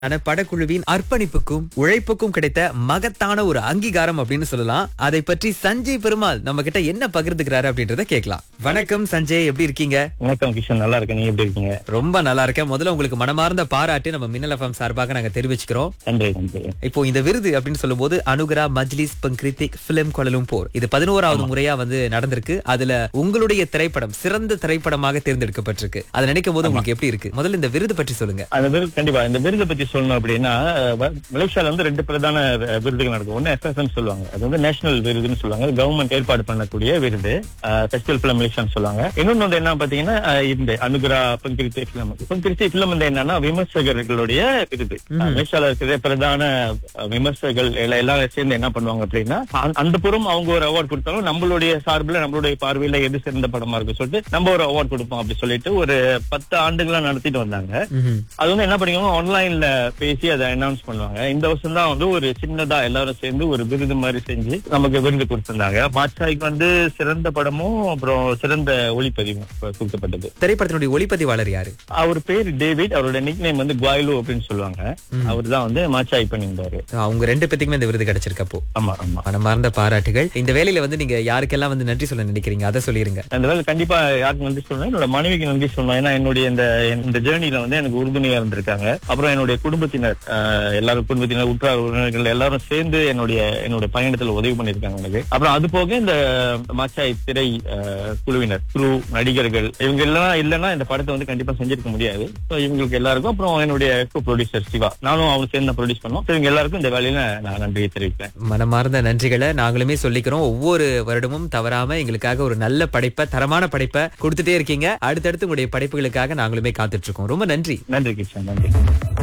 ஆனா படக்குழுவின் அர்ப்பணிப்புக்கும் உழைப்புக்கும் கிடைத்த மகத்தான ஒரு அங்கீகாரம் அப்படின்னு சொல்லலாம் அதை பற்றி சஞ்சய் பெருமாள் நம்ம கிட்ட என்ன பகிர்ந்துக்கிறாரு அப்படின்றத கேட்கலாம் வணக்கம் சஞ்சய் எப்படி இருக்கீங்க வணக்கம் கிஷன் நல்லா இருக்கேன் நீங்க எப்படி இருக்கீங்க ரொம்ப நல்லா இருக்கேன் முதல்ல உங்களுக்கு மனமார்ந்த பாராட்டு நம்ம மின்னல் எஃப்எம் சார்பாக நாங்க தெரிவிச்சுக்கிறோம் நன்றி நன்றி இப்போ இந்த விருது அப்படின்னு சொல்லும்போது அனுகரா மஜ்லிஸ் பங்கிரித்திக் பிலிம் கோலலும்பூர் இது பதினோராவது முறையா வந்து நடந்திருக்கு அதுல உங்களுடைய திரைப்படம் சிறந்த திரைப்படமாக தேர்ந்தெடுக்கப்பட்டிருக்கு அதை நினைக்கும் போது உங்களுக்கு எப்படி இருக்கு முதல்ல இந்த விருது பற்றி சொல்லுங்க அந்த விருது கண்டிப்பா இந்த விருதை பத்தி சொல்லணும் அப்படின்னா அஹ், வ- மலேசியால வந்து ரெண்டு பிரதான அஹ், விருதுகள் நடக்கும் ஒன்னு எஃப்எஸ்எம் சொல்லுவாங்க அது வந்து நேஷனல் விருதுன்னு சொல்லுவாங்க கவர்மெண்ட் ஏற்பாடு பண்ணக்கூடிய விருது ஃபெஸ்டிவல் பிலிம் மலேசியான்னு சொல்லுவாங்க இன்னொன்னு வந்து என்ன பாத்தீங்கன்னா அஹ், இந்த அனுகுரா பங்கிருத்தி பிலிம் பங்கிருத்தி பிலிம் வந்து என்னன்னா விமர்சகர்களுடைய விருது அஹ், மலேசியால இருக்கிற பிரதான அஹ், விமர்சகர்கள் எல்லா- எல்லாரும் சேர்ந்து என்ன பண்ணுவாங்க அப்படின்னா அந்த- அந்த புறம் அவங்க ஒரு அவார்ட் கொடுத்தாலும் நம்மளுடைய சார்பில் நம்மளுடைய பார்வையில எது சிறந்த படமா இருக்கு சொல்லிட்டு நம்ம ஒரு அவார்ட் கொடுப்போம் அப்படி சொல்லிட்டு ஒரு பத்து ஆண்டுகளா நடத்திட்டு வந்தாங்க ம்ஹும். அது வந்து என்ன பண்ணிக்கோங்க ஆன்லைன்ல பேசி அதை அனௌன்ஸ் பண்ணுவாங்க இந்த வருஷம் தான் வந்து ஒரு சின்னதா எல்லாரும் சேர்ந்து ஒரு விருது மாதிரி செஞ்சு நமக்கு விருது கொடுத்திருந்தாங்க மாச்சாய்க்கு வந்து சிறந்த படமும் அப்புறம் சிறந்த ஒளிப்பதிவும் கொ- கொடுக்கப்பட்டது திரைப்படத்தினுடைய ஒளிப்பதிவாளர் யாரு அவர் பேர் டேவிட் அவரோட நிக் நேம் வந்து குவாய்லோ அப்படின்னு சொல்லுவாங்க அவர் தான் வந்து மாச்சாய் பண்ணியிருந்தாரு அவங்க ரெண்டு பேத்துக்குமே இந்த விருது கிடைச்சிருக்கப்போ ஆமா ஆமா மனமார்ந்த பாராட்டுகள் இந்த வேலையில வந்து நீங்க யாருக்கெல்லாம் வந்து நன்றி சொல்ல நினைக்கிறீங்க அதை சொல்லிருங்க அந்த வேலை கண்டிப்பா யாருக்கு நன்றி சொல்லணும் என்னோட மனைவிக்கு நன்றி சொல்லணும் ஏன்னா என்னுடைய இந்த இந்த ஜேர்னில வந்து எனக்கு உறுதுணையா இருந்திருக்காங்க அப்புறம் என்னுடைய குடும்பத்தினர் ஆஹ், எல்லாரும் குடும்பத்தினர் உற்றார் உறவினர்கள் எல்லாரும் சேர்ந்து என்னுடைய என்னுடைய பயணத்துல உதவி பண்ணிருக்காங்க எனக்கு அப்புறம் அது போக இந்த மாச்சாய் திரை ஆஹ், குழுவினர் குரு நடிகர்கள் இவங்க எல்லாம் இல்லைன்னா இந்த படத்தை வந்து கண்டிப்பா செஞ்சிருக்க முடியாது So, இவங்களுக்கு எல்லாருக்கும் அப்புறம் என்னுடைய ப்ரொடியூசர் சிவா நானும் அவங்க சேர்ந்து ப்ரொடியூஸ் பண்ணோம் So, இவங்க எல்லாருக்கும் இந்த வேலையில நான் நன்றியை தெரிவிப்பேன் மனமார்ந்த நன்றிகளை நாங்களுமே சொல்லிக்கிறோம் ஒவ்வொரு வருடமும் தவறாம எங்களுக்காக ஒரு நல்ல படைப்பை தரமான படைப்பை கொடுத்துட்டே இருக்கீங்க அடுத்தடுத்து உங்களுடைய படைப்புகளுக்காக நாங்களுமே காத்துட்டு இருக்கோம் ரொம்ப நன்றி நன்றி கிருஷ்ணன் நன்றி